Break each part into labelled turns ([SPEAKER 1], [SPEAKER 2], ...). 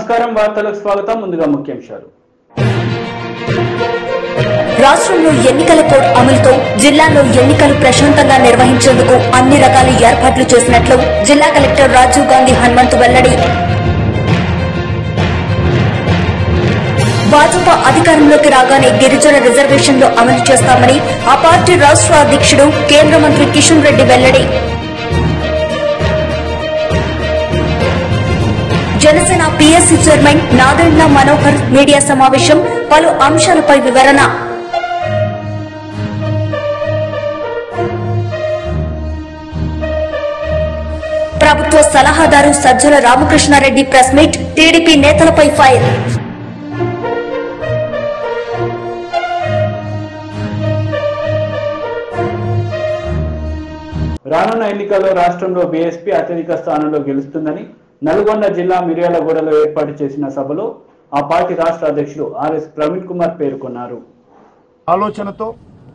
[SPEAKER 1] నమస్కారం వార్తలకు స్వాగతం ముందుగా ముఖ్యాంశాలు
[SPEAKER 2] రాష్ట్రంలో ఎన్నికల కోడ్ అమలుతో జిల్లాలో ఎన్నికలు ప్రశాంతంగా నిర్వహించేందుకు అన్ని రకాల ఏర్పాట్లు చేసినట్లు జిల్లా కలెక్టర్ రాజీవ్ గాంధీ హనుమంతు వెల్లడి భాజపా అధికారంలోకి రాగానే గిరిజన రిజర్వేషన్లు అమలు చేస్తామని ఆ పార్టీ రాష్ట్ర అధ్యక్షుడు కేంద్ర మంత్రి కిషన్ రెడ్డి వెల్లడి Janasena PSC chairman Nadendla Manohar media సమావేశం పలు అంశాలపై వివరణ ప్రభుత్వ సలహాదారు Sajjala Ramakrishna Reddy press meet TDP నేతలపై ఫైర్
[SPEAKER 1] రానున్న ఎన్నికల్లో రాష్ట్రంలో బీఎస్పీ అత్యధిక స్థానంలో గెలుస్తుందని నల్గొండ జిల్లా మిర్యాలగూడలో ఏర్పాటు చేసిన సభలో ఆ పార్టీ రాష్ట్ర అధ్యక్షుడు ఆర్ఎస్ ప్రవీణ్ కుమార్ పేర్కొన్నారు
[SPEAKER 3] ఆలోచనతో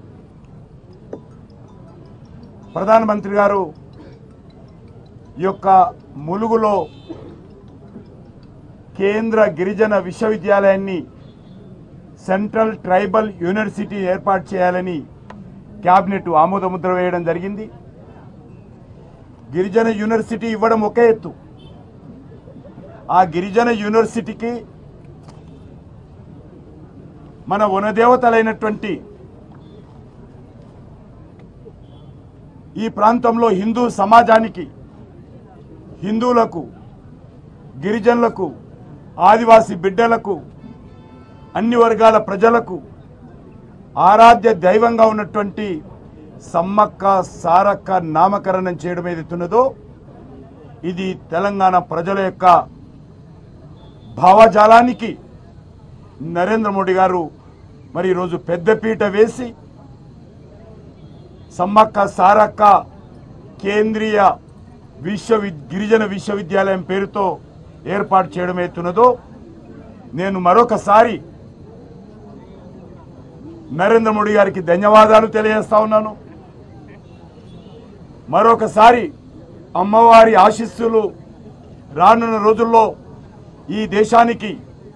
[SPEAKER 3] ప్రధానమంత్రి గారు ఈ యొక్క ములుగులో కేంద్ర గిరిజన విశ్వవిద్యాలయాన్ని సెంట్రల్ ట్రైబల్ యూనివర్సిటీ ఏర్పాటు చేయాలని క్యాబినెట్ ఆమోదముద్ర వేయడం జరిగింది గిరిజన యూనివర్సిటీ ఇవ్వడం ఒకే ఎత్తు ఆ గిరిజన యూనివర్సిటీకి మన వనదేవతలైనటువంటి ఈ ప్రాంతంలో హిందూ సమాజానికి హిందువులకు గిరిజనులకు ఆదివాసీ బిడ్డలకు అన్ని వర్గాల ప్రజలకు ఆరాధ్య దైవంగా ఉన్నటువంటి సమ్మక్క సారక్క నామకరణం చేయడం ఏదైతున్నదో ఇది తెలంగాణ ప్రజల యొక్క భావజాలానికి నరేంద్ర మోడీ గారు మరి ఈరోజు పెద్దపీట వేసి సమ్మక్క సారక్క కేంద్రీయ విశ్వవి గిరిజన విశ్వవిద్యాలయం పేరుతో ఏర్పాటు చేయడం అవుతున్నదో నేను మరొకసారి నరేంద్ర మోడీ గారికి ధన్యవాదాలు తెలియజేస్తా ఉన్నాను మరొకసారి అమ్మవారి ఆశీస్సులు రానున్న రోజుల్లో ఈ దేశానికి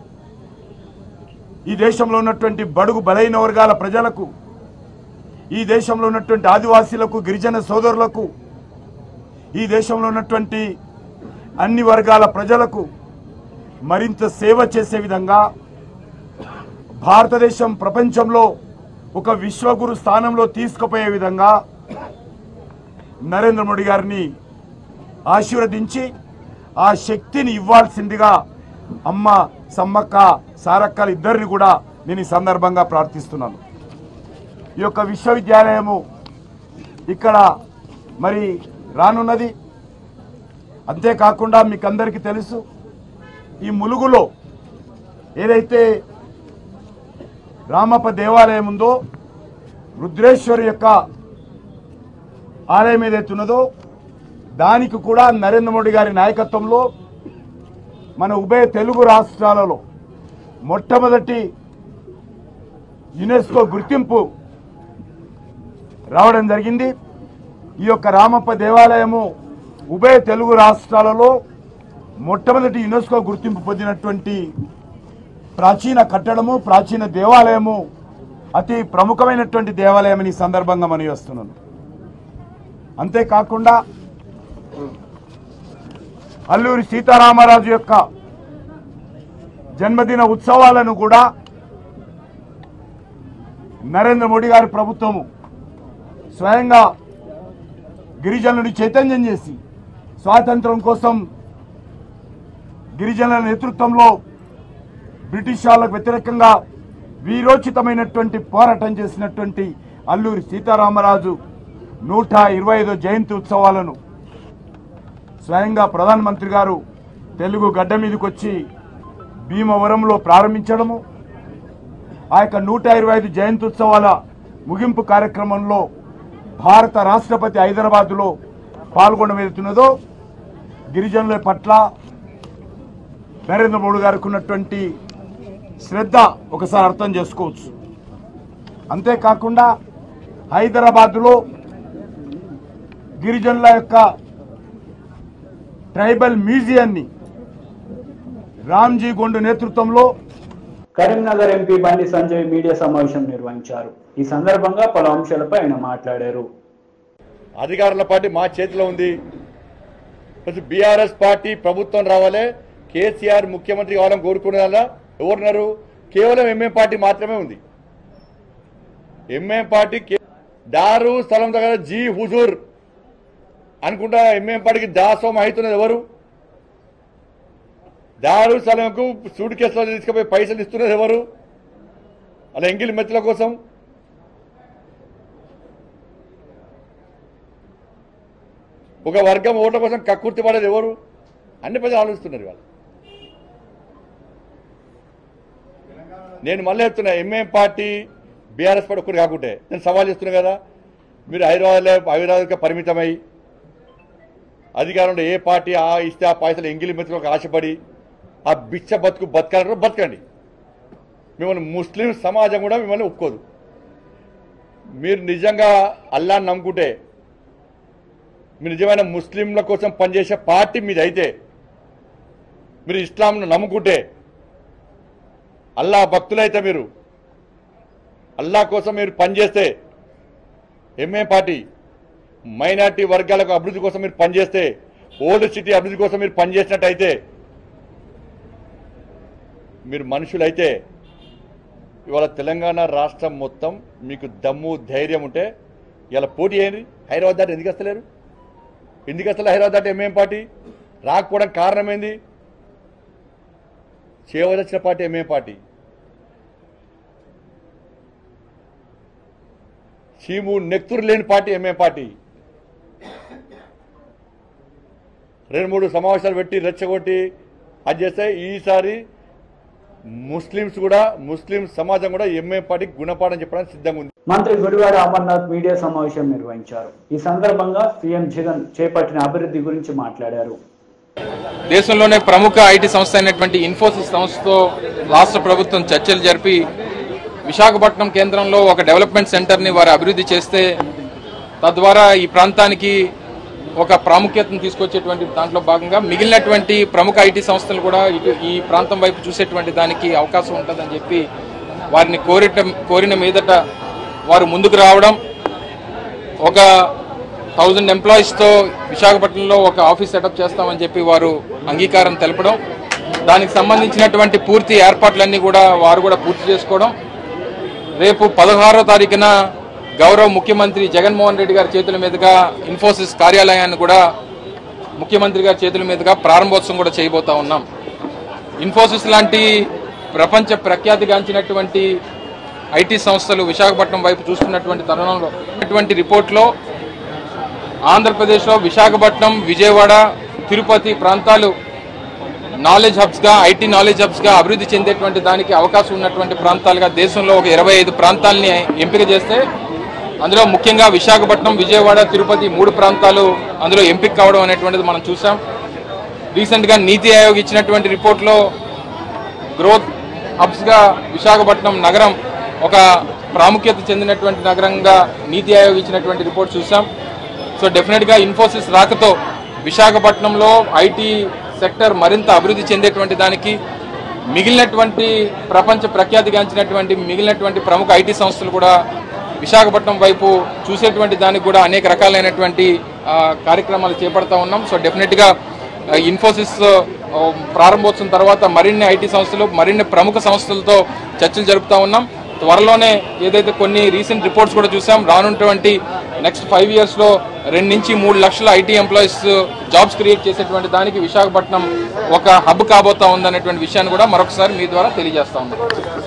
[SPEAKER 3] ఈ దేశంలో ఉన్నటువంటి బడుగు బలైన వర్గాల ప్రజలకు ఈ దేశంలో ఉన్నటువంటి ఆదివాసీలకు గిరిజన సోదరులకు ఈ దేశంలో ఉన్నటువంటి అన్ని వర్గాల ప్రజలకు మరింత సేవ చేసే విధంగా భారతదేశం ప్రపంచంలో ఒక విశ్వగురు స్థానంలో తీసుకుపోయే విధంగా నరేంద్ర మోడీ గారిని ఆశీర్వదించి ఆ శక్తిని ఇవ్వాల్సిందిగా అమ్మ సమ్మక్క సారక్కలు ఇద్దరిని కూడా నేను ఈ సందర్భంగా ప్రార్థిస్తున్నాను ఈ యొక్క విశ్వవిద్యాలయము ఇక్కడ మరి రానున్నది అంతేకాకుండా మీకు అందరికీ తెలుసు ఈ ములుగులో ఏదైతే రామప్ప దేవాలయం ఉందో రుద్రేశ్వరి యొక్క ఆలయం ఏదైతే ఉన్నదో దానికి కూడా నరేంద్ర మోడీ గారి నాయకత్వంలో మన ఉభయ తెలుగు రాష్ట్రాలలో మొట్టమొదటి యునెస్కో గుర్తింపు రావడం జరిగింది ఈ యొక్క రామప్ప దేవాలయము ఉభయ తెలుగు రాష్ట్రాలలో మొట్టమొదటి యునెస్కో గుర్తింపు పొందినటువంటి ప్రాచీన కట్టడము ప్రాచీన దేవాలయము అతి ప్రముఖమైనటువంటి దేవాలయం అని ఈ సందర్భంగా మనం వస్తున్నాను అంతేకాకుండా అల్లూరి సీతారామరాజు యొక్క జన్మదిన ఉత్సవాలను కూడా నరేంద్ర మోడీ గారి ప్రభుత్వము స్వయంగా గిరిజనులను చైతన్యం చేసి స్వాతంత్రం కోసం గిరిజనుల నేతృత్వంలో బ్రిటిష్ వాళ్ళకు వ్యతిరేకంగా వీరోచితమైనటువంటి పోరాటం చేసినటువంటి అల్లూరి సీతారామరాజు నూట ఇరవై ఐదో జయంతి ఉత్సవాలను స్వయంగా ప్రధానమంత్రి గారు తెలుగు గడ్డ మీదకి వచ్చి భీమవరంలో ప్రారంభించడము ఆ యొక్క నూట ఇరవై ఐదు జయంతి ఉత్సవాల ముగింపు కార్యక్రమంలో భారత రాష్ట్రపతి హైదరాబాద్లో పాల్గొనడం ఏదైతున్నదో గిరిజనుల పట్ల నరేంద్ర మోడీ గారికి ఉన్నటువంటి శ్రద్ధ ఒకసారి అర్థం చేసుకోవచ్చు అంతేకాకుండా హైదరాబాద్లో గిరిజనుల యొక్క ట్రైబల్ మ్యూజియాన్ని రామ్జీ గొండు నేతృత్వంలో
[SPEAKER 1] కరీంనగర్ ఎంపీ బండి సంజయ్ మీడియా సమావేశం నిర్వహించారు ఈ సందర్భంగా పలు అంశాలపై ఆయన మాట్లాడారు
[SPEAKER 4] అధికారుల పార్టీ మా చేతిలో ఉంది బీఆర్ఎస్ పార్టీ ప్రభుత్వం రావాలి కేసీఆర్ ముఖ్యమంత్రి కావాలని కోరుకునేలా ఎవరున్నారు కేవలం ఎంఎం పార్టీ మాత్రమే ఉంది ఎంఎం పార్టీ కే- దారు స్థలం దగ్గర జీ హుజూర్ అనుకుంటా ఎంఎం పార్టీకి దాసోహం అవుతున్నది ఎవరు దారు స్థలంకు సూట్ కేసులో తీసుకుపోయి పైసలు ఇస్తున్నది ఎవరు అలా ఎంగిలి మెత్తల కోసం ఒక వర్గం ఓట్ల కోసం కక్కుర్తి పడేది ఎవరు అన్ని ప్రజలు ఆలోచిస్తున్నారు వాళ్ళు నేను మళ్ళీ చెప్తున్నా ఎంఏం పార్టీ బీఆర్ఎస్ పార్టీ ఒక్కరు కాకుంటే నేను సవాల్ చేస్తున్నా కదా మీరు హైదరాబాద్లో హైదరాబాద్కి పరిమితమై అధికారంలో ఏ పార్టీ ఆ ఇస్తే ఆ పైసలు ఎంగిలి మెతులకు ఆశపడి ఆ బిచ్చ బతుకు బతకాలంటే బతకండి మిమ్మల్ని ముస్లిం సమాజం కూడా మిమ్మల్ని ఒప్పుకోదు మీరు నిజంగా అల్లాని నమ్ముకుంటే మీరు నిజమైన ముస్లింల కోసం పనిచేసే పార్టీ మీది అయితే మీరు ఇస్లాంను నమ్ముకుంటే అల్లా భక్తులైతే మీరు అల్లా కోసం మీరు పనిచేస్తే ఎంఏ పార్టీ మైనార్టీ వర్గాలకు అభివృద్ధి కోసం మీరు పనిచేస్తే ఓల్డ్ సిటీ అభివృద్ధి కోసం మీరు పనిచేసినట్టయితే మీరు మనుషులైతే ఇవాళ తెలంగాణ రాష్ట్రం మొత్తం మీకు దమ్ము ధైర్యం ఉంటే ఇలా పోటీ అయింది హైదరాబాద్ దాటి ఎందుకు వస్తలేరు ఎందుకు అసలు హైదరాబాద్ దాటి ఎంఏం పార్టీ రాకపోవడం కారణం ఏంది చేయవలసిన పార్టీ ఎంఏం పార్టీ చీము నెక్తురు లేని పార్టీ ఎంఏం పార్టీ రెండు మూడు సమావేశాలు పెట్టి రెచ్చగొట్టి అది చేస్తే ఈసారి ముస్లిమ్స్ కూడా ముస్లిం సమాజం కూడా ఎంఏ పార్టీకి గుణపాఠం చెప్పడానికి సిద్ధంగా ఉంది
[SPEAKER 1] మంత్రి గుడివాడ అమర్నాథ్ మీడియా సమావేశం నిర్వహించారు ఈ సందర్భంగా సీఎం జగన్ చేపట్టిన అభివృద్ధి గురించి మాట్లాడారు
[SPEAKER 5] దేశంలోనే ప్రముఖ ఐటీ సంస్థ అయినటువంటి ఇన్ఫోసిస్ సంస్థతో రాష్ట్ర ప్రభుత్వం చర్చలు జరిపి విశాఖపట్నం కేంద్రంలో ఒక డెవలప్మెంట్ సెంటర్ని వారు అభివృద్ధి చేస్తే తద్వారా ఈ ప్రాంతానికి ఒక ప్రాముఖ్యతను తీసుకొచ్చేటువంటి దాంట్లో భాగంగా మిగిలినటువంటి ప్రముఖ ఐటీ సంస్థలు కూడా ఇటు ఈ ప్రాంతం వైపు చూసేటువంటి దానికి అవకాశం ఉంటుందని చెప్పి వారిని కోరిట కోరిన మీదట వారు ముందుకు రావడం ఒక థౌజండ్ ఎంప్లాయీస్తో విశాఖపట్నంలో ఒక ఆఫీస్ సెటప్ చేస్తామని చెప్పి వారు అంగీకారం తెలపడం దానికి సంబంధించినటువంటి పూర్తి ఏర్పాట్లన్నీ కూడా వారు కూడా పూర్తి చేసుకోవడం రేపు పదహారో తారీఖున గౌరవ ముఖ్యమంత్రి జగన్మోహన్ రెడ్డి గారి చేతుల మీదుగా ఇన్ఫోసిస్ కార్యాలయాన్ని కూడా ముఖ్యమంత్రి గారి చేతుల మీదుగా ప్రారంభోత్సవం కూడా చేయబోతా ఉన్నాం ఇన్ఫోసిస్ లాంటి ప్రపంచ ప్రఖ్యాతిగాంచినటువంటి ఐటీ సంస్థలు విశాఖపట్నం వైపు చూస్తున్నటువంటి తరుణంలో అటువంటి రిపోర్ట్లో ఆంధ్రప్రదేశ్లో విశాఖపట్నం విజయవాడ తిరుపతి ప్రాంతాలు నాలెడ్జ్ హబ్స్గా ఐటీ నాలెడ్జ్ హబ్స్గా అభివృద్ధి చెందేటువంటి దానికి అవకాశం ఉన్నటువంటి ప్రాంతాలుగా దేశంలో ఒక ఇరవై ఐదు ప్రాంతాలని ఎంపిక చేస్తే అందులో ముఖ్యంగా విశాఖపట్నం విజయవాడ తిరుపతి మూడు ప్రాంతాలు అందులో ఎంపిక కావడం అనేటువంటిది మనం చూసాం రీసెంట్గా నీతి ఆయోగ్ ఇచ్చినటువంటి రిపోర్ట్లో గ్రోత్ హబ్స్గా విశాఖపట్నం నగరం ఒక ప్రాముఖ్యత చెందినటువంటి నగరంగా నీతి ఆయోగ్ ఇచ్చినటువంటి రిపోర్ట్ చూసాం సో డెఫినెట్గా ఇన్ఫోసిస్ రాకతో విశాఖపట్నంలో ఐటీ సెక్టర్ మరింత అభివృద్ధి చెందేటువంటి దానికి మిగిలినటువంటి ప్రపంచ ప్రఖ్యాతిగాంచినటువంటి మిగిలినటువంటి ప్రముఖ ఐటీ సంస్థలు కూడా విశాఖపట్నం వైపు చూసేటువంటి దానికి కూడా అనేక రకాలైనటువంటి ఆ, కార్యక్రమాలు చేపడతా ఉన్నాం సో డెఫినెట్గా ఆ, ఇన్ఫోసిస్ ఆ, ప్రారంభోత్సవం తర్వాత మరిన్ని ఐటీ సంస్థలు మరిన్ని ప్రముఖ సంస్థలతో చర్చలు జరుపుతా ఉన్నాం త్వరలోనే ఏదైతే కొన్ని రీసెంట్ రిపోర్ట్స్ కూడా చూసాం రానున్నటువంటి నెక్స్ట్ ఫైవ్ ఇయర్స్లో రెండు నుంచి మూడు లక్షల ఐటీ ఎంప్లాయీస్ జాబ్స్ క్రియేట్ చేసేటువంటి దానికి విశాఖపట్నం ఒక హబ్ కాబోతా ఉందనేటువంటి విషయాన్ని కూడా మరొకసారి మీ ద్వారా తెలియజేస్తా ఉన్నాం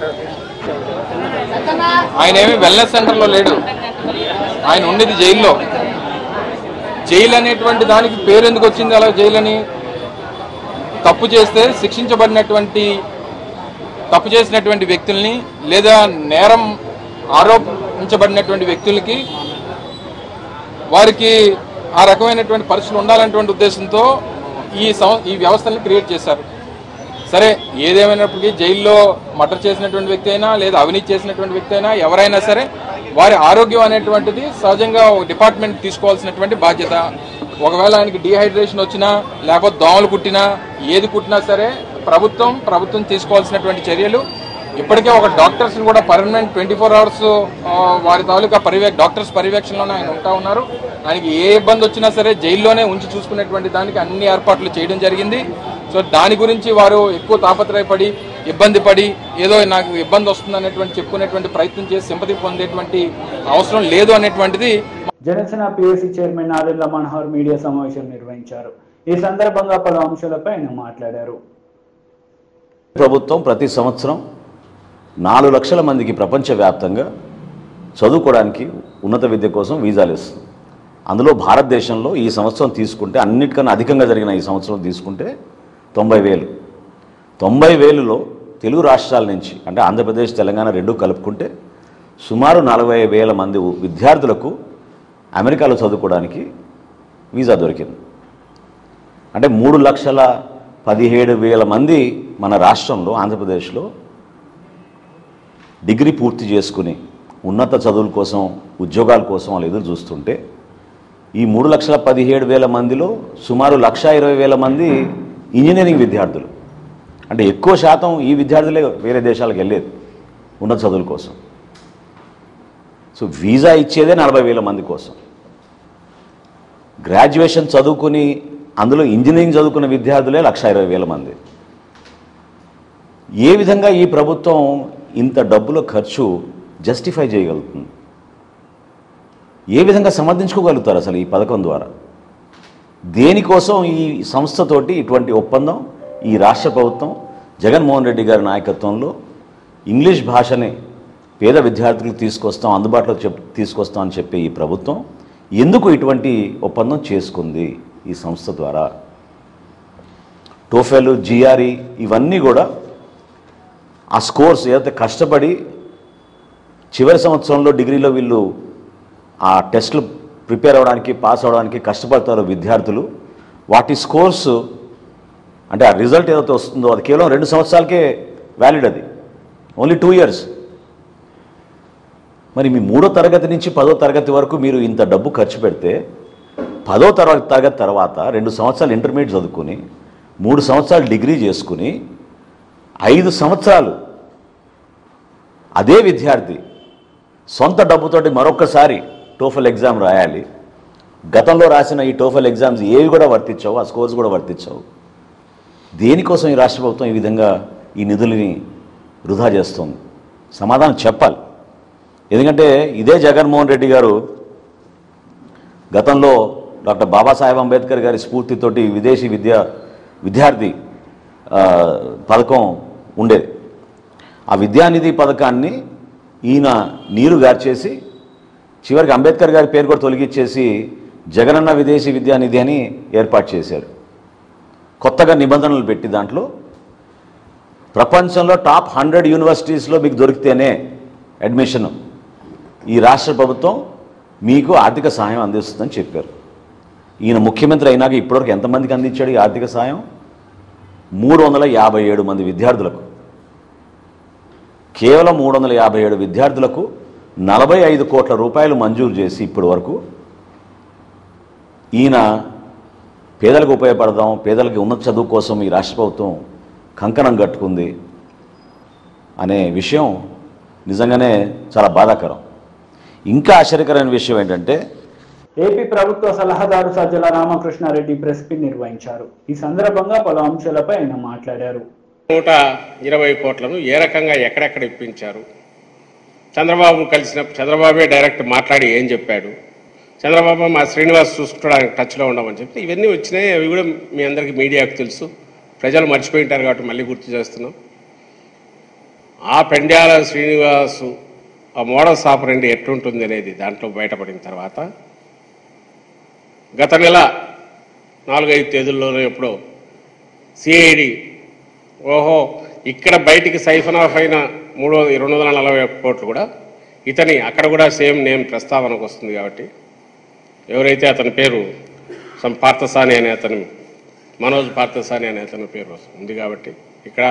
[SPEAKER 5] ఆయన ఏమి వెల్నెస్ సెంటర్లో లేడు ఆయన ఉండేది జైల్లో జైలు అనేటువంటి దానికి పేరు ఎందుకు వచ్చింది అలా జైలు అని తప్పు చేస్తే శిక్షించబడినటువంటి తప్పు చేసినటువంటి వ్యక్తుల్ని లేదా నేరం ఆరోపించబడినటువంటి వ్యక్తులకి వారికి ఆ రకమైనటువంటి పరిస్థితులు ఉండాలనేటువంటి ఉద్దేశంతో ఈ సం ఈ వ్యవస్థని క్రియేట్ చేశారు సరే ఏదేమైనప్పటికీ జైల్లో మర్డర్ చేసినటువంటి వ్యక్తి అయినా లేదా అవినీతి చేసినటువంటి వ్యక్తి అయినా ఎవరైనా సరే వారి ఆరోగ్యం అనేటువంటిది సహజంగా ఒక డిపార్ట్మెంట్ తీసుకోవాల్సినటువంటి బాధ్యత ఒకవేళ ఆయనకి డిహైడ్రేషన్ వచ్చినా లేకపోతే దోమలు కుట్టినా ఏది కుట్టినా సరే ప్రభుత్వం ప్రభుత్వం తీసుకోవాల్సినటువంటి చర్యలు ఇప్పటికే ఒక డాక్టర్స్ కూడా పర్మనెంట్ ట్వంటీ ఫోర్ అవర్స్ వారి తాలూకా పర్యవే డాక్టర్స్ పర్యవేక్షణలోనే ఆయన ఉంటా ఉన్నారు ఆయనకి ఏ ఇబ్బంది వచ్చినా సరే జైల్లోనే ఉంచి చూసుకునేటువంటి దానికి అన్ని ఏర్పాట్లు చేయడం జరిగింది సో దాని గురించి వారు ఎక్కువ తాపత్రయపడి ఇబ్బంది పడి ఏదో నాకు ఇబ్బంది వస్తుంది అనేటువంటి చెప్పుకునేటువంటి ప్రయత్నం చేసి సింపతి పొందేటువంటి అవసరం లేదు అనేటువంటిది
[SPEAKER 1] Janasena PSC chairman Nadendla Manohar media సమావేశం నిర్వహించారు ఈ సందర్భంగా పలు అంశాలపై ఆయన మాట్లాడారు
[SPEAKER 6] ప్రభుత్వం ప్రతి సంవత్సరం నాలుగు లక్షల మందికి ప్రపంచవ్యాప్తంగా చదువుకోవడానికి ఉన్నత విద్య కోసం వీసాలు ఇస్తుంది అందులో భారతదేశంలో ఈ సంవత్సరం తీసుకుంటే అన్నిటికన్నా అధికంగా జరిగిన ఈ సంవత్సరం తీసుకుంటే తొంభై వేలు తొంభై వేలులో తెలుగు రాష్ట్రాల నుంచి అంటే ఆంధ్రప్రదేశ్ తెలంగాణ రెండు కలుపుకుంటే సుమారు నలభై వేల మంది విద్యార్థులకు అమెరికాలో చదువుకోవడానికి వీసా దొరికింది అంటే మూడు లక్షల పదిహేడు వేల మంది మన రాష్ట్రంలో ఆంధ్రప్రదేశ్లో డిగ్రీ పూర్తి చేసుకుని ఉన్నత చదువుల కోసం ఉద్యోగాల కోసం వాళ్ళు ఎదురు చూస్తుంటే ఈ మూడు లక్షల పదిహేడు వేల మందిలో సుమారు లక్ష ఇరవై వేల మంది ఇంజనీరింగ్ విద్యార్థులు అంటే ఎక్కువ శాతం ఈ విద్యార్థులే వేరే దేశాలకు వెళ్ళేది ఉన్నత చదువుల కోసం సో వీసా ఇచ్చేదే నలభై వేల మంది కోసం గ్రాడ్యుయేషన్ చదువుకుని అందులో ఇంజనీరింగ్ చదువుకున్న విద్యార్థులే లక్ష ఇరవై వేల మంది ఏ విధంగా ఈ ప్రభుత్వం ఇంత డబ్బుల ఖర్చు జస్టిఫై చేయగలుగుతుంది ఏ విధంగా సమర్థించుకోగలుగుతారు అసలు ఈ పథకం ద్వారా దేనికోసం ఈ సంస్థతోటి ఇటువంటి ఒప్పందం ఈ రాష్ట్ర ప్రభుత్వం జగన్మోహన్ రెడ్డి గారి నాయకత్వంలో ఇంగ్లీష్ భాషని పేద విద్యార్థులకు తీసుకొస్తాం అందుబాటులో చెప్ తీసుకొస్తాం అని చెప్పే ఈ ప్రభుత్వం ఎందుకు ఇటువంటి ఒప్పందం చేసుకుంది ఈ సంస్థ ద్వారా టోఫెల్ జిఆర్ఈ ఇవన్నీ కూడా ఆ స్కోర్స్ ఏదైతే కష్టపడి చివరి సంవత్సరంలో డిగ్రీలో వీళ్ళు ఆ టెస్టులు ప్రిపేర్ అవ్వడానికి పాస్ అవ్వడానికి కష్టపడతారో విద్యార్థులు వాటి స్కోర్స్ అంటే ఆ రిజల్ట్ ఏదైతే వస్తుందో అది కేవలం రెండు సంవత్సరాలకే వ్యాలిడ్ అది ఓన్లీ టూ ఇయర్స్ మరి మీ మూడో తరగతి నుంచి పదో తరగతి వరకు మీరు ఇంత డబ్బు ఖర్చు పెడితే పదో తరగతి తరగతి తర్వాత రెండు సంవత్సరాలు ఇంటర్మీడియట్ చదువుకుని మూడు సంవత్సరాలు డిగ్రీ చేసుకుని ఐదు సంవత్సరాలు అదే విద్యార్థి సొంత డబ్బుతోటి మరొకసారి టోఫల్ ఎగ్జామ్ రాయాలి గతంలో రాసిన ఈ టోఫల్ ఎగ్జామ్స్ ఏవి కూడా వర్తించవు ఆ స్కోర్స్ కూడా వర్తించవు దేనికోసం ఈ రాష్ట్ర ప్రభుత్వం ఈ విధంగా ఈ నిధులని వృధా చేస్తుంది సమాధానం చెప్పాలి ఎందుకంటే ఇదే జగన్మోహన్ రెడ్డి గారు గతంలో డాక్టర్ బాబాసాహెబ్ అంబేద్కర్ గారి స్ఫూర్తితోటి విదేశీ విద్య విద్యార్థి ఆ, పథకం ఉండేది ఆ విద్యానిధి పథకాన్ని ఈయన నీరు గార్చేసి చివరికి అంబేద్కర్ గారి పేరు కూడా తొలగించేసి జగనన్న విదేశీ విద్యానిధి అని ఏర్పాటు చేశారు కొత్తగా నిబంధనలు పెట్టి దాంట్లో ప్రపంచంలో టాప్ హండ్రెడ్ యూనివర్సిటీస్లో మీకు దొరికితేనే అడ్మిషన్ ఈ రాష్ట్ర ప్రభుత్వం మీకు ఆర్థిక సహాయం అందిస్తుందని చెప్పారు ఈయన ముఖ్యమంత్రి అయినాక ఇప్పటివరకు ఎంతమందికి అందించాడు ఈ ఆర్థిక సహాయం మూడు వందల యాభై ఏడు మంది విద్యార్థులకు కేవలం మూడు వందల యాభై ఏడు విద్యార్థులకు నలభై ఐదు కోట్ల రూపాయలు మంజూరు చేసి ఇప్పటి వరకు ఈయన పేదలకు ఉపయోగపడదాం పేదలకి ఉన్నత చదువు కోసం ఈ రాష్ట్ర ప్రభుత్వం కంకణం కట్టుకుంది అనే విషయం నిజంగానే చాలా బాధాకరం ఇంకా ఆశ్చర్యకరమైన విషయం ఏంటంటే
[SPEAKER 1] ఏపీ ప్రభుత్వ సలహాదారు సజ్జల రామకృష్ణారెడ్డి ప్రెస్ మీట్ నిర్వహించారు ఈ సందర్భంగా పలు అంశాలపై ఆయన మాట్లాడారు
[SPEAKER 7] నూట ఇరవై కోట్లను ఏ రకంగా ఎక్కడెక్కడ ఇప్పించారు చంద్రబాబు కలిసిన చంద్రబాబే డైరెక్ట్ మాట్లాడి ఏం చెప్పాడు చంద్రబాబు మా శ్రీనివాస్ చూసుకోవడానికి టచ్లో ఉండమని చెప్తే ఇవన్నీ వచ్చినాయి అవి కూడా మీ అందరికీ మీడియాకు తెలుసు ప్రజలు మర్చిపోయి ఉంటారు కాబట్టి మళ్ళీ గుర్తు చేస్తున్నాం ఆ పెండ్యాల శ్రీనివాసు ఆ మోడల్స్ ఆపరండి ఎట్లుంటుంది అనేది దాంట్లో బయటపడిన తర్వాత గత నెల నాలుగైదు తేదీల్లోనే ఎప్పుడో సిఐడి ఓహో ఇక్కడ బయటికి సైఫన్ ఆఫ్ అయిన మూడు వందల రెండు వందల నలభై ఒక్క కోట్లు కూడా ఇతని అక్కడ కూడా సేమ్ నేమ్ ప్రస్తావనకు వస్తుంది కాబట్టి ఎవరైతే అతని పేరు సమ్ పార్థసాని అనే అతను మనోజ్ పార్థసాని అనే అతని పేరు ఉంది కాబట్టి ఇక్కడ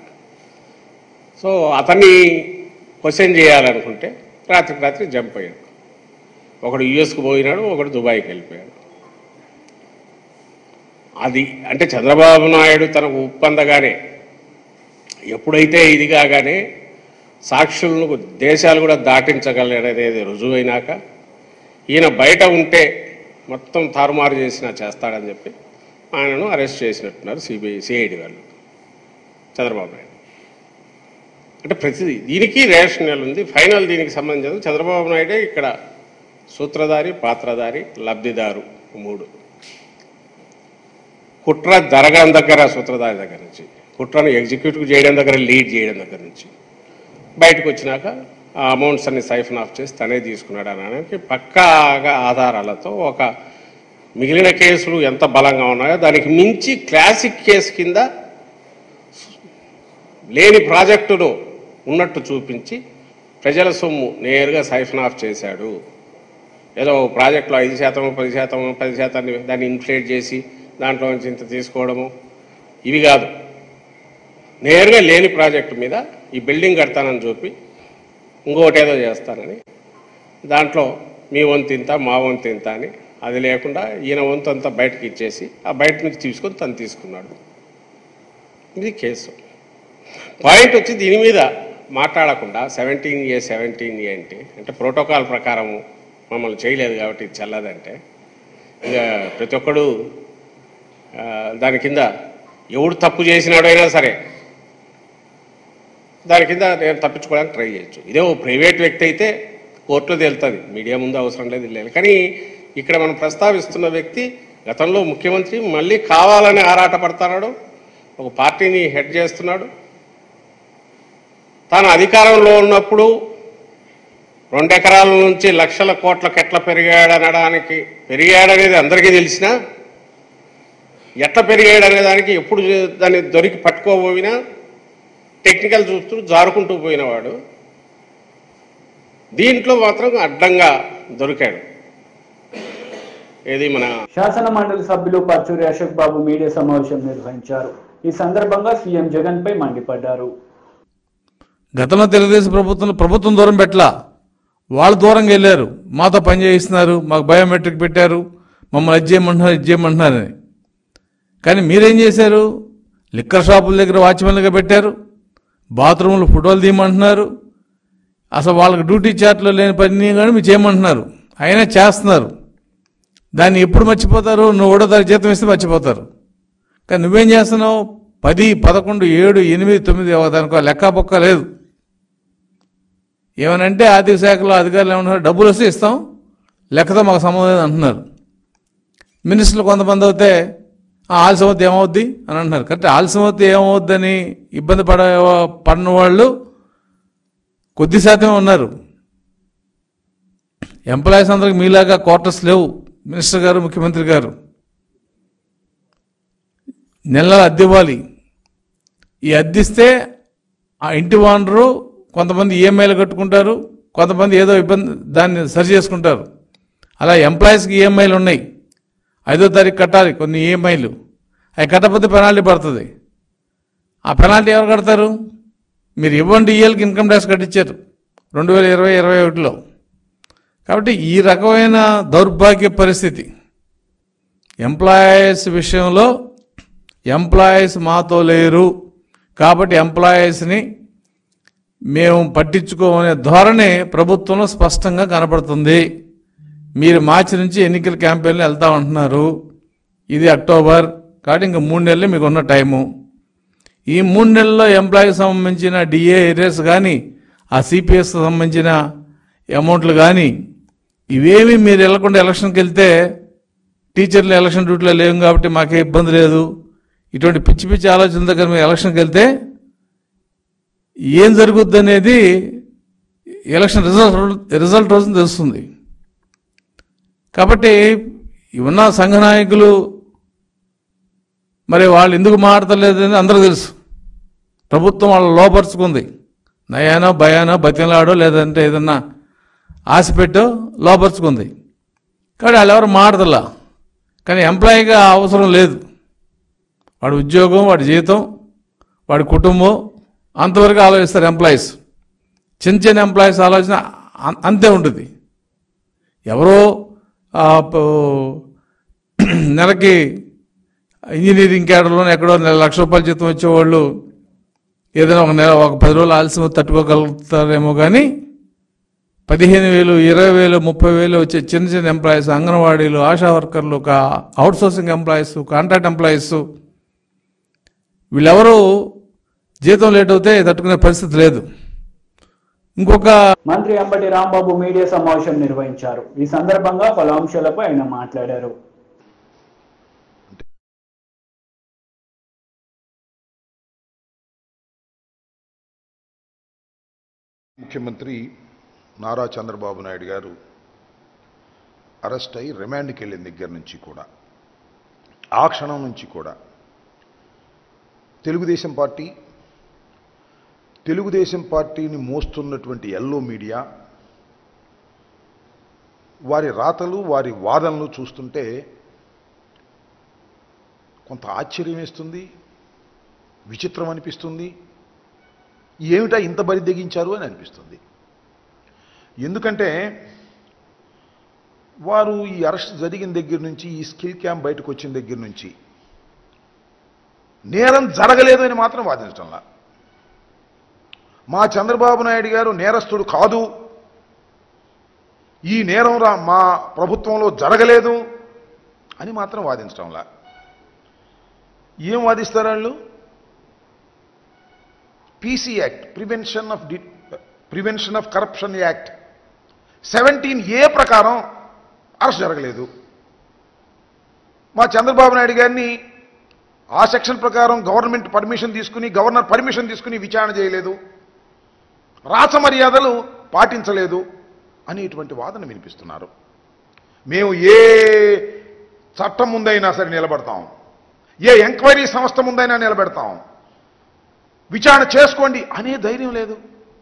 [SPEAKER 7] సో అతన్ని క్వశ్చన్ చేయాలనుకుంటే రాత్రికి రాత్రి జంప్ అయ్యాడు ఒకడు యుఎస్కు పోయినాడు ఒకడు దుబాయ్కి వెళ్ళిపోయాడు అది అంటే చంద్రబాబు నాయుడు తనకు ఉప్పందగానే ఎప్పుడైతే ఇది కాగానే సాక్షులను దేశాలు కూడా దాటించగలనేది రుజువైనాక ఈయన బయట ఉంటే మొత్తం తారుమారు చేసినా చేస్తాడని చెప్పి ఆయనను అరెస్ట్ చేసినట్టున్నారు సిబిఐ సిఐడి వాళ్ళు చంద్రబాబు నాయుడు అంటే ప్రతి దీనికి రేషనల్ ఉంది ఫైనల్ దీనికి సంబంధించిన చంద్రబాబు నాయుడే ఇక్కడ సూత్రధారి పాత్రధారి లబ్ధిదారు మూడు కుట్ర జరగడం దగ్గర సూత్రధారి దగ్గర నుంచి కుట్రను ఎగ్జిక్యూటివ్ చేయడం దగ్గర లీడ్ చేయడం దగ్గర నుంచి బయటకు వచ్చినాక ఆ అమౌంట్స్ అన్ని సైఫన్ ఆఫ్ చేసి తనే తీసుకున్నాడు అనడానికి పక్కాగా ఆధారాలతో ఒక మిగిలిన కేసులు ఎంత బలంగా ఉన్నాయో దానికి మించి క్లాసిక్ కేసు కింద లేని ప్రాజెక్టును ఉన్నట్టు చూపించి ప్రజల సొమ్ము నేరుగా సైఫన్ ఆఫ్ చేశాడు ఏదో ఓ ప్రాజెక్టులో ఐదు శాతం పది శాతం పది శాతాన్ని దాన్ని ఇన్ఫ్లేట్ చేసి దాంట్లో నుంచి ఇంత తీసుకోవడము ఇవి కాదు నేరుగా లేని ప్రాజెక్టు మీద ఈ బిల్డింగ్ కడతానని చూపి ఇంకోటి ఏదో చేస్తానని దాంట్లో మీ వంతు ఇంత మా వంతు ఇంత అని అది లేకుండా ఈయన వంతు అంతా బయటకు ఇచ్చేసి ఆ బయట నుంచి తీసుకొని తను తీసుకున్నాడు ఇది కేసు పాయింట్ వచ్చి దీని మీద మాట్లాడకుండా సెవెంటీన్ ఏ సెవెంటీన్ ఏ అంటే అంటే ప్రోటోకాల్ ప్రకారము మమ్మల్ని చేయలేదు కాబట్టి ఇది చెల్లదంటే ఇక ప్రతి ఒక్కడు ఆ, దాని కింద ఎవడు తప్పు చేసినాడైనా సరే దాని కింద నేను తప్పించుకోవడానికి ట్రై చేయొచ్చు ఇదే ఓ ప్రైవేట్ వ్యక్తి అయితే కోర్టులో తేలుతుంది మీడియా ముందు అవసరం లేదు ఇది లేదు కానీ ఇక్కడ మనం ప్రస్తావిస్తున్న వ్యక్తి గతంలో ముఖ్యమంత్రి మళ్ళీ కావాలని ఆరాట పడుతున్నాడు ఒక పార్టీని హెడ్ చేస్తున్నాడు తాను అధికారంలో ఉన్నప్పుడు రెండు ఎకరాల నుంచి లక్షల కోట్లకు ఎట్లా పెరిగాడనడానికి పెరిగాడనేది అందరికీ తెలిసినా ఎట్లా పెరిగాడనే దానికి ఎప్పుడు దాన్ని దొరికి పట్టుకోబోయినా టెక్నికల్ చూస్తూ జారుకుంటూ పోయినవాడు దీంట్లో మాత్రం అడ్డంగా దొరికాడు ఏది మన
[SPEAKER 1] శాసన మండలి సభ్యులు పర్చూరి అశోక్ బాబు మీడియా సమావేశం నిర్వహించారు ఈ సందర్భంగా సీఎం జగన్ పై మండిపడ్డారు
[SPEAKER 8] గతంలో తెలుగుదేశం ప్రభుత్వం ప్రభుత్వం దూరం పెట్టలా వాళ్ళు దూరంగా వెళ్ళారు మాతో పని చేయిస్తున్నారు మాకు బయోమెట్రిక్ పెట్టారు మమ్మల్ని అది చేయమంటున్నారు ఇది చేయమంటున్నారని కానీ మీరేం చేశారు లిక్కర్ షాపుల దగ్గర వాచ్మెన్లుగా పెట్టారు బాత్రూంలో ఫోటోలు తీయమంటున్నారు అసలు వాళ్ళకి డ్యూటీ చార్ట్లో లేని పని కానీ మీరు చేయమంటున్నారు అయినా చేస్తున్నారు దాన్ని ఎప్పుడు మర్చిపోతారు నువ్వు ఒకటో తారీఖు జీతం ఇస్తే మర్చిపోతారు కానీ నువ్వేం చేస్తున్నావు పది పదకొండు ఏడు ఎనిమిది తొమ్మిది దానికో లెక్క బొక్క లేదు ఏమనంటే ఆర్థిక శాఖలో అధికారులు ఏమంటున్నారు డబ్బులు వస్తే ఇస్తాం లెక్కతో మాకు సంబంధం లేదు అంటున్నారు మినిస్టర్లు కొంతమంది అవుతే "ఆ, ఆలస్యం అవుతే ఏమవుద్ది అని అంటున్నారు కరెక్ట్ ఆలస్యం అవుతే ఏమవుద్దని ఇబ్బంది పడ పడిన వాళ్ళు కొద్ది శాతమే ఉన్నారు ఎంప్లాయీస్ అందరికి మీలాగా క్వార్టర్స్ లేవు మినిస్టర్ గారు ముఖ్యమంత్రి గారు నెల అద్దె ఇవ్వాలి ఈ అద్దిస్తే ఆ ఇంటి ఓనరు కొంతమంది ఈఎంఐలు కట్టుకుంటారు కొంతమంది ఏదో ఇబ్బంది దాన్ని సరి చేసుకుంటారు అలా ఎంప్లాయీస్కి ఈఎంఐలు ఉన్నాయి ఐదో తారీఖు కట్టాలి కొన్ని ఈఎంఐలు అవి కట్టకపోతే పెనాల్టీ పడుతుంది ఆ పెనాల్టీ ఎవరు కడతారు మీరు ఇవ్వండి ఇయ్యాలకి ఇన్కమ్ ట్యాక్స్ కట్టించారు రెండు వేల ఇరవై ఇరవై ఒకటిలో కాబట్టి ఈ రకమైన దౌర్భాగ్య పరిస్థితి ఎంప్లాయీస్ విషయంలో ఎంప్లాయీస్ మాతో లేరు కాబట్టి ఎంప్లాయీస్ని మేము పట్టించుకోమనే ధోరణి ప్రభుత్వంలో స్పష్టంగా కనపడుతుంది మీరు మార్చి నుంచి ఎన్నికల క్యాంపెయిన్లు వెళ్తా ఉంటున్నారు ఇది అక్టోబర్ కాబట్టి ఇంకా మూడు నెలలే మీకు ఉన్న టైము ఈ మూడు నెలల్లో ఎంప్లాయీకి సంబంధించిన డిఏ ఏరియాస్ కానీ ఆ సిపిఎస్ సంబంధించిన అమౌంట్లు కానీ ఇవేమి మీరు వెళ్లకుండా ఎలక్షన్కి వెళ్తే టీచర్లు ఎలక్షన్ డ్యూటీలో లేవు కాబట్టి మాకే ఇబ్బంది లేదు ఇటువంటి పిచ్చి పిచ్చి ఆలోచన దగ్గర మీరు ఎలక్షన్కి వెళ్తే ఏం జరుగుద్ది అనేది ఎలక్షన్ రిజల్ట్ రిజల్ట్ రోజున తెలుస్తుంది కాబట్టి ఉన్న సంఘ నాయకులు మరి వాళ్ళు ఎందుకు మాట్లాడలేదని అందరూ తెలుసు ప్రభుత్వం వాళ్ళు లోపరుచుకుంది నయానో భయానో బతిలాడో లేదంటే ఏదన్నా ఆశ పెట్టో లోపరుచుకుంది కాబట్టి వాళ్ళు ఎవరు మాడదలా కానీ ఎంప్లాయీగా అవసరం లేదు వాడి ఉద్యోగం వాడి జీతం వాడి కుటుంబం అంతవరకు ఆలోచిస్తారు ఎంప్లాయీస్ చిన్న చిన్న ఎంప్లాయీస్ ఆలోచన అం- అంతే ఉంటుంది ఎవరో ఆ, ప- నెలకి ఇంజనీరింగ్ క్యాడర్లో ఎక్కడో నెల లక్ష రూపాయల జీతం వచ్చేవాళ్ళు ఏదైనా ఒక నెల ఒక పది రోజులు ఆలస్యం తట్టుకోగలుగుతారేమో కానీ పదిహేను వేలు ఇరవై వేలు ముప్పై వేలు వచ్చే చిన్న చిన్న ఎంప్లాయీస్ అంగన్వాడీలు ఆశా వర్కర్లు outsourcing employees contract employees వీళ్ళెవరూ జీతం లేట్ అవుతే తట్టుకునే పరిస్థితి లేదు ఇంకొక
[SPEAKER 1] మంత్రి అంబటి రాంబాబు మీడియా సమావేశం నిర్వహించారు ఈ సందర్భంగా పలు అంశాలపై ఆయన మాట్లాడారు
[SPEAKER 9] ముఖ్యమంత్రి నారా చంద్రబాబు నాయుడు గారు అరెస్ట్ అయి రిమాండ్కి వెళ్ళిన దగ్గర నుంచి కూడా ఆ క్షణం నుంచి కూడా తెలుగుదేశం పార్టీ తెలుగుదేశం పార్టీని మోస్తున్నటువంటి ఎల్లో మీడియా వారి రాతలు వారి వాదనలు చూస్తుంటే కొంత ఆశ్చర్యం వేస్తుంది విచిత్రం అనిపిస్తుంది ఏమిటా ఇంత బరి తెగించారు అని అనిపిస్తుంది ఎందుకంటే వారు ఈ అరెస్ట్ జరిగిన దగ్గర నుంచి ఈ స్కిల్ క్యాంప్ బయటకు వచ్చిన దగ్గర నుంచి నేరం జరగలేదు అని మాత్రం వాదించడంలా మా చంద్రబాబు నాయుడు గారు నేరస్తుడు కాదు ఈ నేరం రా మా ప్రభుత్వంలో జరగలేదు అని మాత్రం వాదించడంలా ఏం వాదిస్తారు వాళ్ళు PC act prevention of the prevention of corruption act seventeen A ప్రకారం అరెస్ట్ జరగలేదు మా చంద్రబాబు నాయుడు గారిని ఆ సెక్షన్ ప్రకారం గవర్నమెంట్ పర్మిషన్ తీసుకుని గవర్నర్ పర్మిషన్ తీసుకుని విచారణ చేయలేదు రాచ మర్యాదలు పాటించలేదు అనేటువంటి వాదన వినిపిస్తున్నారు మేము ఏ చట్టం ముందైనా సరే నిలబడతాం ఏ ఎంక్వైరీ సంస్థ ముందైనా నిలబెడతాం విచారణ చేసుకోండి అనే ధైర్యం లేదు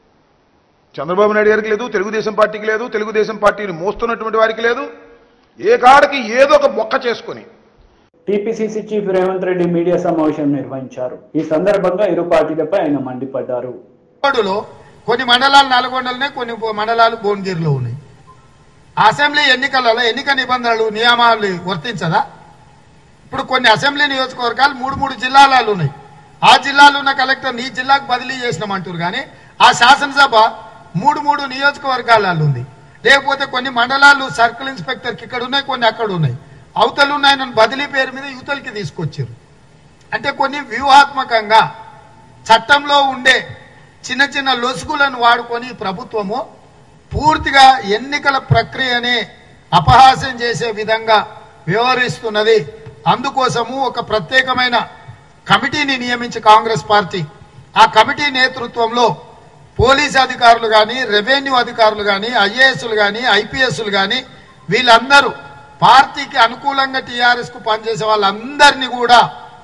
[SPEAKER 9] చంద్రబాబు నాయుడు గారికి లేదు తెలుగుదేశం పార్టీకి లేదు తెలుగుదేశం పార్టీని మోస్తున్నటువంటి వారికి లేదు ఏ కాడికి ఏదో ఒక మొక్క చేసుకొని
[SPEAKER 1] TPCC chief Revanth Reddy media సమావేశం నిర్వహించారు ఈ సందర్భంగా ఇరు పార్టీలపై ఆయన మండిపడ్డారు
[SPEAKER 10] రోడ్డులో కొన్ని మండలాలు నల్గొండలోనే కొన్ని మండలాలు భువనగిరిలో ఉన్నాయి అసెంబ్లీ ఎన్నికలలో ఎన్నిక నిబంధనలు నియమాలు వర్తించదా ఇప్పుడు కొన్ని అసెంబ్లీ నియోజకవర్గాలు మూడు మూడు జిల్లాలలో ఉన్నాయి ఆ జిల్లాలో ఉన్న కలెక్టర్ నీ జిల్లాకు బదిలీ చేసినామంటారు కానీ ఆ శాసనసభ మూడు మూడు నియోజకవర్గాలలో ఉంది లేకపోతే కొన్ని మండలాలు సర్కిల్ ఇన్స్పెక్టర్కి ఇక్కడ ఉన్నాయి కొన్ని అక్కడ ఉన్నాయి అవతలు ఉన్నాయి నన్ను బదిలీ పేరు మీద యువతలకి తీసుకొచ్చారు అంటే కొన్ని వ్యూహాత్మకంగా చట్టంలో ఉండే చిన్న చిన్న లొసుగులను వాడుకొని ఈ ప్రభుత్వము పూర్తిగా ఎన్నికల ప్రక్రియని అపహాస్యం చేసే విధంగా వ్యవహరిస్తున్నది అందుకోసము ఒక ప్రత్యేకమైన కమిటీని నియమించి కాంగ్రెస్ పార్టీ ఆ కమిటీ నేతృత్వంలో పోలీస్ అధికారులు కానీ రెవెన్యూ అధికారులు కానీ ఐఏఎస్లు కానీ ఐపీఎస్లు కానీ వీళ్ళందరూ పార్టీకి అనుకూలంగా టీఆర్ఎస్ కు పనిచేసే వాళ్ళందరినీ కూడా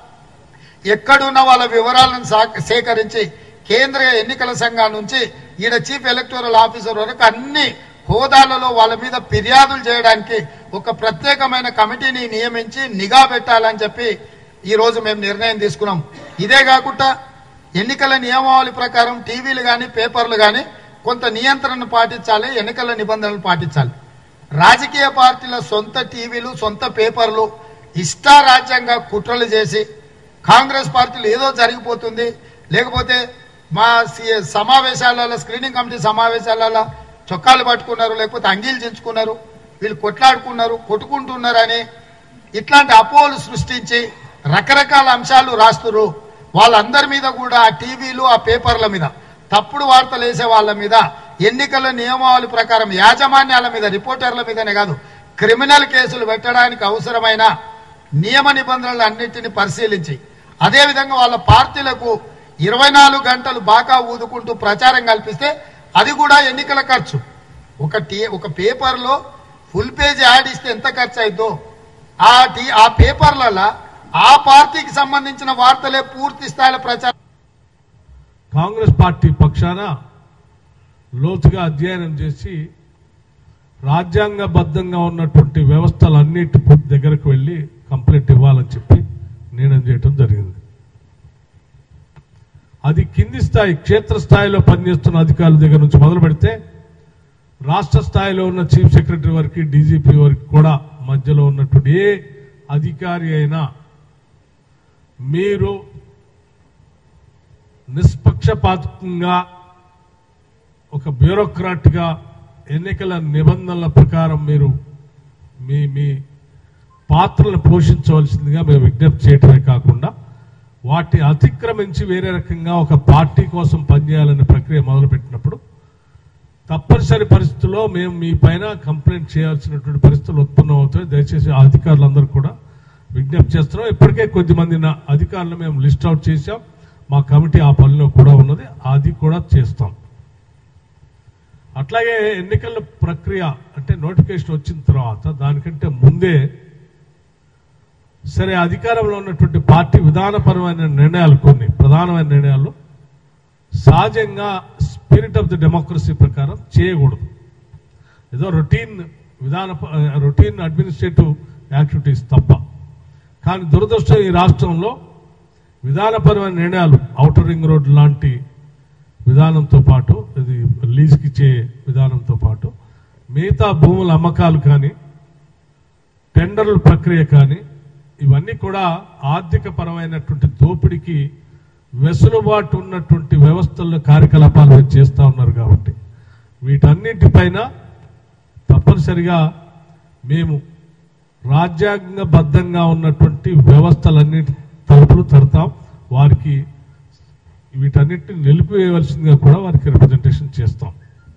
[SPEAKER 10] ఎక్కడున్న వాళ్ళ వివరాలను సా- సేకరించి కేంద్ర ఎన్నికల సంఘం నుంచి ఈడ చీఫ్ ఎలక్టోరల్ ఆఫీసర్ వరకు అన్ని హోదాలలో వాళ్ళ మీద ఫిర్యాదులు చేయడానికి ఒక ప్రత్యేకమైన కమిటీని నియమించి నిఘా పెట్టాలని చెప్పి ఈ రోజు మేము నిర్ణయం తీసుకున్నాం ఇదే కాకుండా ఎన్నికల నియమావళి ప్రకారం టీవీలు కానీ పేపర్లు కానీ కొంత నియంత్రణ పాటించాలి ఎన్నికల నిబంధనలు పాటించాలి రాజకీయ పార్టీల సొంత టీవీలు సొంత పేపర్లు ఇష్టారాజ్యంగా కుట్రలు చేసి కాంగ్రెస్ పార్టీలు ఏదో జరిగిపోతుంది లేకపోతే మా సి- సమావేశాలలో స్క్రీనింగ్ కమిటీ సమావేశాలలో చొక్కాలు పట్టుకున్నారు లేకపోతే అంగీలు చించుకున్నారు వీళ్ళు కొట్లాడుకున్నారు కొట్టుకుంటున్నారని ఇట్లాంటి అపోహలు సృష్టించి రకరకాల అంశాలు రాస్తున్నారు వాళ్ళందరి మీద కూడా ఆ టీవీలు ఆ పేపర్ల మీద తప్పుడు వార్తలు వేసే వాళ్ళ మీద ఎన్నికల నియమావళి ప్రకారం యాజమాన్యాల మీద రిపోర్టర్ల మీదనే కాదు క్రిమినల్ కేసులు పెట్టడానికి అవసరమైన నియమ నిబంధనలు అన్నింటిని పరిశీలించి అదేవిధంగా వాళ్ళ పార్టీలకు ఇరవై నాలుగు గంటలు బాగా ఊదుకుంటూ ప్రచారం కల్పిస్తే అది కూడా ఎన్నికల ఖర్చు ఒక టీ ఒక పేపర్లో ఫుల్ పేజ్ యాడ్ ఇస్తే ఎంత ఖర్చు అవుతుందో ఆ టీ ఆ పేపర్లలో ఆ పార్టీకి సంబంధించిన వార్తలే పూర్తి స్థాయిలో ప్రచారం
[SPEAKER 11] కాంగ్రెస్ పార్టీ పక్షాన లోతుగా అధ్యయనం చేసి రాజ్యాంగబద్ధంగా ఉన్నటువంటి వ్యవస్థలన్నిటి దగ్గరకు వెళ్ళి కంప్లైంట్ ఇవ్వాలని చెప్పి నిర్ణయం చేయడం జరిగింది అది కింది స్థాయి క్షేత్ర స్థాయిలో పనిచేస్తున్న అధికారుల దగ్గర నుంచి మొదలు పెడితే రాష్ట్ర స్థాయిలో ఉన్న చీఫ్ సెక్రటరీ వరకు డీజీపీ వరకు కూడా మధ్యలో ఉన్నటువంటి ఏ అధికారి అయినా మీరు నిష్పక్షపాతంగా ఒక బ్యూరోక్రాట్గా ఎన్నికల నిబంధనల ప్రకారం మీరు మీ మీ పాత్రలను పోషించవలసిందిగా మేము విజ్ఞప్తి చేయటమే కాకుండా వాటి అతిక్రమించి వేరే రకంగా ఒక పార్టీ కోసం పనిచేయాలనే ప్రక్రియ మొదలుపెట్టినప్పుడు తప్పనిసరి పరిస్థితుల్లో మేము మీ పైన కంప్లైంట్ చేయాల్సినటువంటి పరిస్థితులు ఉత్పన్నం అవుతాయి దయచేసి ఆ అధికారులందరూ కూడా విజ్ఞప్తి చేస్తున్నాం ఇప్పటికే కొద్దిమంది నా అధికారులు మేము లిస్ట్ అవుట్ చేశాం మా కమిటీ ఆ పనిలో కూడా ఉన్నది అది కూడా చేస్తాం అట్లాగే ఎన్నికల ప్రక్రియ అంటే నోటిఫికేషన్ వచ్చిన తర్వాత దానికంటే ముందే సరే అధికారంలో ఉన్నటువంటి పార్టీ విధానపరమైన నిర్ణయాలు కొన్ని ప్రధానమైన నిర్ణయాలు సహజంగా స్పిరిట్ ఆఫ్ ది డెమోక్రసీ ప్రకారం చేయకూడదు ఏదో రొటీన్ విధాన రొటీన్ అడ్మినిస్ట్రేటివ్ యాక్టివిటీస్ తప్ప కానీ దురదృష్టం ఈ రాష్ట్రంలో విధానపరమైన నిర్ణయాలు ఔటర్ రింగ్ రోడ్ లాంటి విధానంతో పాటు ఇది లీజ్కి ఇచ్చే విధానంతో పాటు మిగతా భూముల అమ్మకాలు కానీ టెండర్ల ప్రక్రియ కానీ ఇవన్నీ కూడా ఆర్థిక పరమైనటువంటి దోపిడీకి వెసులుబాటు ఉన్నటువంటి వ్యవస్థల్లో కార్యకలాపాలు మీరు చేస్తూ ఉన్నారు కాబట్టి వీటన్నిటిపైన తప్పనిసరిగా మేము రాజ్యాంగబద్ధంగా ఉన్నటువంటి వ్యవస్థలన్నిటి తలుపులు తడతాం వారికి వీటన్నిటిని నిలిపివేయవలసిందిగా కూడా వారికి రిప్రజెంటేషన్ చేస్తాం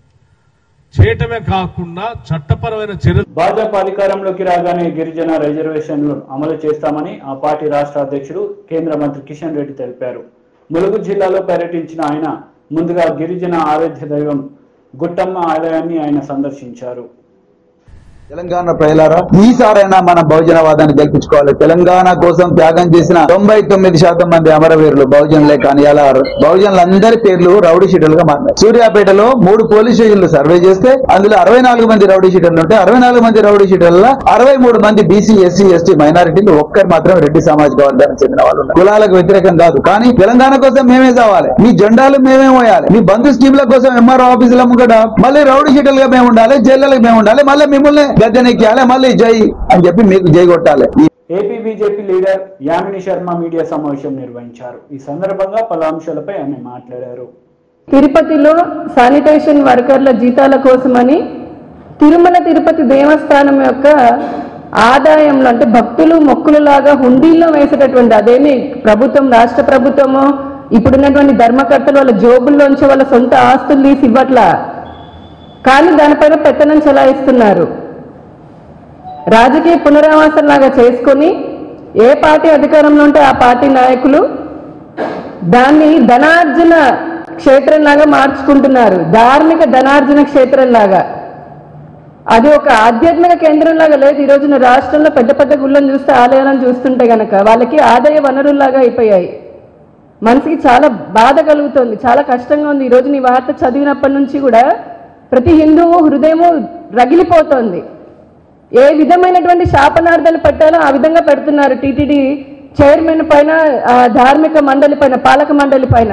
[SPEAKER 11] చేయటమే కాకుండా చట్టపరమైన చర్య
[SPEAKER 1] భాజపా అధికారంలోకి రాగానే గిరిజన రిజర్వేషన్లు అమలు చేస్తామని ఆ పార్టీ రాష్ట్ర అధ్యక్షుడు కేంద్ర మంత్రి కిషన్ రెడ్డి తెలిపారు ములుగు జిల్లాలో పర్యటించిన ఆయన ముందుగా గిరిజన ఆరాధ్య దైవం గుట్టమ్మ ఆలయాన్ని ఆయన సందర్శించారు
[SPEAKER 12] తెలంగాణ ప్రజలారా ఈసారైనా మన బహుజనవాదాన్ని గెలిపించుకోవాలి తెలంగాణ కోసం త్యాగం చేసిన తొంభై తొమ్మిది శాతం మంది అమరవీరులు బహుజనులే కానీ అలా బహుజనులందరి పేర్లు రౌడీ షీటర్లుగా మారినాయి సూర్యాపేటలో మూడు పోలీస్ స్టేషన్లు సర్వే చేస్తే అందులో అరవై నాలుగు మంది రౌడీ షీటర్లు ఉంటే అరవై నాలుగు మంది రౌడీ షీటర్ల అరవై మూడు మంది బీసీ ఎస్సీ ఎస్టీ మైనారిటీలు ఒక్కరు మాత్రం రెడ్డి సామాజిక వర్గానికి చెందిన వాళ్ళు ఉన్నారు కులాలకు వ్యతిరేకం కాదు కానీ తెలంగాణ కోసం మేమే కావాలి మీ జెండాలు మేమే మోయాలి మీ బంధు స్కీమ్ల కోసం ఎంఆర్ఓ ఆఫీసుల ముంగట మళ్ళీ రౌడీ షీటర్లుగా మేము ఉండాలి జైళ్ళకి మేము ఉండాలి మళ్ళీ మిమ్మల్ని గద్దెనెక్కాలి మళ్ళీ జై అని చెప్పి మీకు జై కొట్టాలి
[SPEAKER 1] AP BJP leader Yamini Sharma media సమావేశం నిర్వహించారు ఈ సందర్భంగా పలు అంశాలపై ఆమె మాట్లాడారు
[SPEAKER 13] తిరుపతిలో శానిటేషన్ వర్కర్ల జీతాల కోసమని తిరుమల తిరుపతి దేవస్థానం యొక్క ఆదాయంలో అంటే భక్తులు మొక్కులలాగా హుండీల్లో వేసేటటువంటి అదేమి ప్రభుత్వం రాష్ట్ర ప్రభుత్వము ఇప్పుడున్నటువంటి ధర్మకర్తలు వాళ్ళ జోబుల్లోంచి వాళ్ళ సొంత ఆస్తులు తీసి ఇవ్వట్లా కానీ దానిపైన పెత్తనం చెలాయిస్తున్నారు రాజకీయ పునరావాసం లాగా చేసుకొని ఏ పార్టీ అధికారంలో ఉంటే ఆ పార్టీ నాయకులు దాన్ని ధనార్జన క్షేత్రంలాగా మార్చుకుంటున్నారు ధార్మిక ధనార్జన క్షేత్రంలాగా అది ఒక ఆధ్యాత్మిక కేంద్రంలాగా లేదు ఈ రోజున రాష్ట్రంలో పెద్ద పెద్ద గుళ్ళను చూస్తే ఆలయాలను చూస్తుంటే గనక వాళ్ళకి ఆదాయ వనరుల్లాగా అయిపోయాయి మనసుకి చాలా బాధ కలుగుతుంది చాలా కష్టంగా ఉంది ఈ రోజు నీ వార్త చదివినప్పటి నుంచి కూడా ప్రతి హిందువు హృదయము రగిలిపోతోంది ఏ విధమైనటువంటి శాపనార్థాలు పెట్టాలో ఆ విధంగా పెడుతున్నారు టీటీడీ చైర్మన్ పైన ఆ ధార్మిక మండలి పైన పాలక మండలి పైన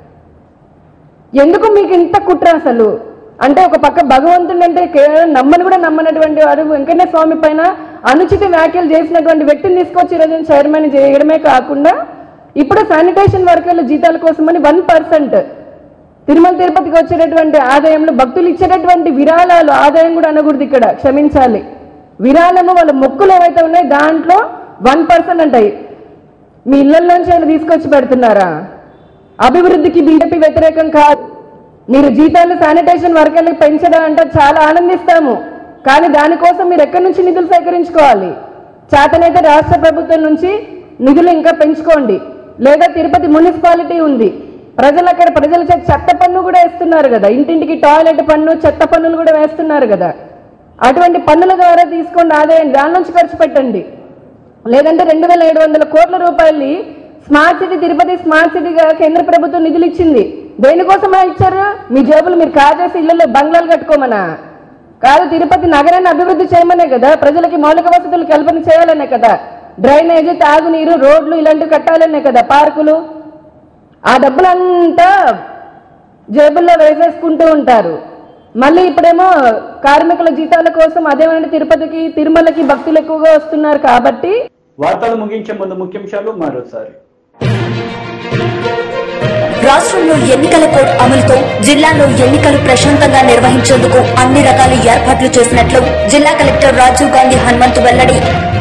[SPEAKER 13] ఎందుకు మీకు ఇంత కుట్ర అసలు అంటే ఒక పక్క భగవంతుడు అంటే కేవలం నమ్మని కూడా నమ్మనటువంటి వారు వెంకన్న స్వామి పైన అనుచిత వ్యాఖ్యలు చేసినటువంటి వ్యక్తిని తీసుకొచ్చి ఈరోజు చైర్మన్ చేయడమే కాకుండా ఇప్పుడు శానిటేషన్ వర్కర్ల జీతాల కోసమని వన్ పర్సెంట్ తిరుమల తిరుపతికి వచ్చేటటువంటి ఆదాయంలో భక్తులు ఇచ్చేటటువంటి విరాళాలు ఆదాయం కూడా అనకూడదు ఇక్కడ క్షమించాలి విరాళము వాళ్ళ మొక్కులు ఏవైతే ఉన్నాయో దాంట్లో వన్ పర్సెంట్ అంటాయి మీ ఇళ్లలోంచి ఏమైనా తీసుకొచ్చి పెడుతున్నారా అభివృద్ధికి బీజేపీ వ్యతిరేకం కాదు మీరు జీతాలు శానిటేషన్ వర్కర్లకు పెంచడం అంటే చాలా ఆనందిస్తాము కానీ దానికోసం మీరు ఎక్కడి నుంచి నిధులు సేకరించుకోవాలి చేతనైతే రాష్ట్ర ప్రభుత్వం నుంచి నిధులు ఇంకా పెంచుకోండి లేదా తిరుపతి మున్సిపాలిటీ ఉంది ప్రజలు అక్కడ ప్రజల చేత చెత్త పన్ను కూడా వేస్తున్నారు కదా ఇంటింటికి టాయిలెట్ పన్ను చెత్త పన్నులు కూడా వేస్తున్నారు కదా అటువంటి పన్నుల ద్వారా తీసుకోండి ఆదాయం దాని నుంచి ఖర్చు పెట్టండి లేదంటే రెండు వేల ఏడు వందల కోట్ల రూపాయలు స్మార్ట్ సిటీ తిరుపతి స్మార్ట్ సిటీగా కేంద్ర ప్రభుత్వం నిధులు ఇచ్చింది దేనికోసమా ఇచ్చారు మీ జేబులు మీరు కాజేసి ఇళ్లలో బంగ్లాలు కట్టుకోమనా కాదు తిరుపతి నగరాన్ని అభివృద్ధి చేయమనే కదా ప్రజలకి మౌలిక వసతులు కల్పన చేయాలనే కదా డ్రైనేజ్ తాగునీరు రోడ్లు ఇలాంటివి కట్టాలనే కదా పార్కులు ఆ డబ్బులంతా జేబుల్లో వేసేసుకుంటూ ఉంటారు మళ్ళీ ఇప్పుడేమో కార్మికుల జీతాల కోసం అదేమంటే తిరుపతికి తిరుమలకి భక్తులు ఎక్కువగా వస్తున్నారు కాబట్టి
[SPEAKER 1] వార్తలు ముగించే ముందు ముఖ్యాంశాలు మరోసారి
[SPEAKER 2] రాష్ట్రంలో ఎన్నికల కోడ్ అమలుతో జిల్లాలో ఎన్నికలు ప్రశాంతంగా నిర్వహించేందుకు అన్ని రకాల ఏర్పాట్లు చేసినట్లు జిల్లా కలెక్టర్ రాజీవ్ గాంధీ హనుమంతు వెల్లడి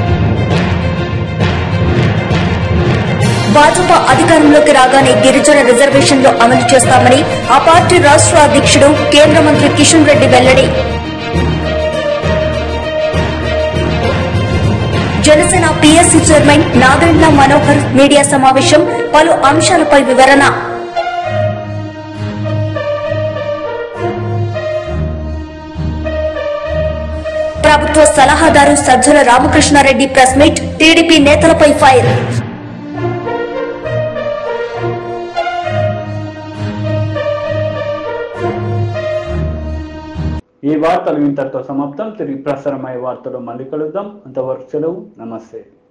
[SPEAKER 2] భాజపా అధికారంలోకి రాగానే గిరిజన రిజర్వేషన్లు అమలు చేస్తామని ఆ పార్టీ రాష్ట్ర అధ్యక్షుడు కేంద్ర మంత్రి కిషన్ రెడ్డి వెల్లడి Janasena PSC chairman Nagandla Manohar media సమావేశం పలు అంశాలపై వివరణ ప్రభుత్వ సలహాదారు Sajjala Ramakrishna Reddy press meet TDP నేతలపై ఫైర్
[SPEAKER 1] ఈ వార్తలు ఇంతటితో సమాప్తం తిరిగి ప్రసారమయ్యే వార్తలు మళ్ళీ కలుద్దాం అంతవరకు సెలవు నమస్తే